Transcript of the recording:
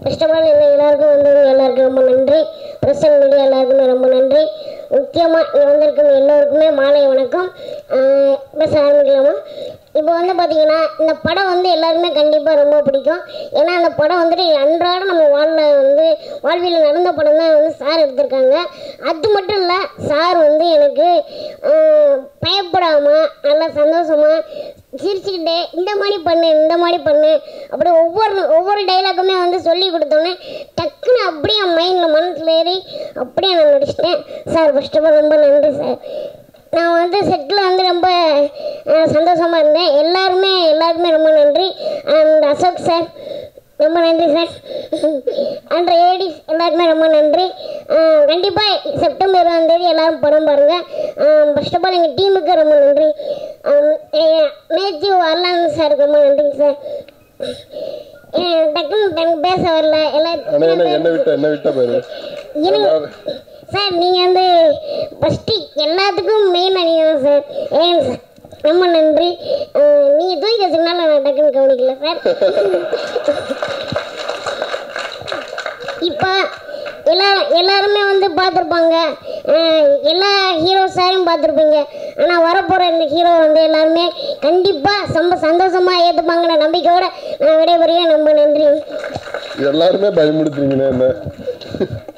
first of all என்ன எல்லாருக்கும் வந்தவங்க எல்லாருக்கும் ரொம்ப நன்றி பிரசன் மீடியா எல்லாருக்குமே ரொம்ப நன்றி முக்கியமாக இங்கே வந்திருக்கும் எல்லோருக்குமே மாலை வணக்கம் ஆஹ் பேச ஆரம்பிக்கலாமா இப்போ வந்து பார்த்தீங்கன்னா இந்த படம் வந்து எல்லாருமே கண்டிப்பாக ரொம்ப பிடிக்கும் ஏன்னா அந்த படம் வந்துட்டு அன்றாட நம்ம வாழ்ல வந்து வாழ்வியல் நடந்த படம் தான் வந்து சார் எடுத்திருக்காங்க அது மட்டும் இல்லை சார் வந்து எனக்கு ஆஹ் பயப்படாமல் நல்லா சந்தோஷமாக சிரிச்சுக்கிட்டே இந்த மாதிரி பண்ணு இந்த மாதிரி பண்ணு அப்படி ஒவ்வொரு ஒவ்வொரு டைலாக்குமே வந்து சொல்லி கொடுத்தோன்னே டக்குன்னு அப்படியே என் மைண்டில் மனசில் ஏறி அப்படியே நான் நடிச்சிட்டேன் சார் ஃபர்ஸ்ட் ஆஃப் ஆல் ரொம்ப நன்றி சார் நான் வந்து செட்டில் வந்து ரொம்ப அஹ், சந்தோஷமா இருந்தேன் எல்லாருமே எல்லாருமே ரொம்ப நன்றி அண்ட் அசோக் சார் ரொம்ப நன்றி சார் அண்ட் ஏடிஸ் எல்லாருக்குமே ரொம்ப நன்றி கண்டிப்பாக செப்டம்பர் இருபதாம் தேதி எல்லாரும் படம் பாருங்கள் ஃபர்ஸ்ட் ஆஃப் ஆல் எங்கள் டீமுக்கு ரொம்ப நன்றி மேத்யூ அர்லான் சாருக்கு ரொம்ப நன்றிங்க சார் அஹ், டக்குன்னு எனக்கு பேச வரல ஆனா என்ன எல்லாம் என்ன விட்ட என்ன விட்ட பாரு இருங்க சார் நீங்கள் வந்து ஃபஸ்ட்டு எல்லாத்துக்கும் மெயின் அணியம் சார் ஏன் சார் ரொம்ப நன்றி நீங்கள் தூக்கி வச்சதுனால நான் டக்குன்னு கவனிக்கல சார் இப்போ எல்லா எல்லாருமே வந்து பார்த்துருப்பாங்க எல்லா ஹீரோ சாரையும் பார்த்துருப்பீங்க ஆனால் வரப்போகிற இந்த ஹீரோ வந்து எல்லாருமே கண்டிப்பாக ரொம்ப சந்தோஷமாக ஏற்றுப்பாங்கிற நம்பிக்கையோட நான் விடைபெறுகிறேன் ரொம்ப நன்றி எல்லாருமே பயமுடுத்துறீங்கண்ணே என்ன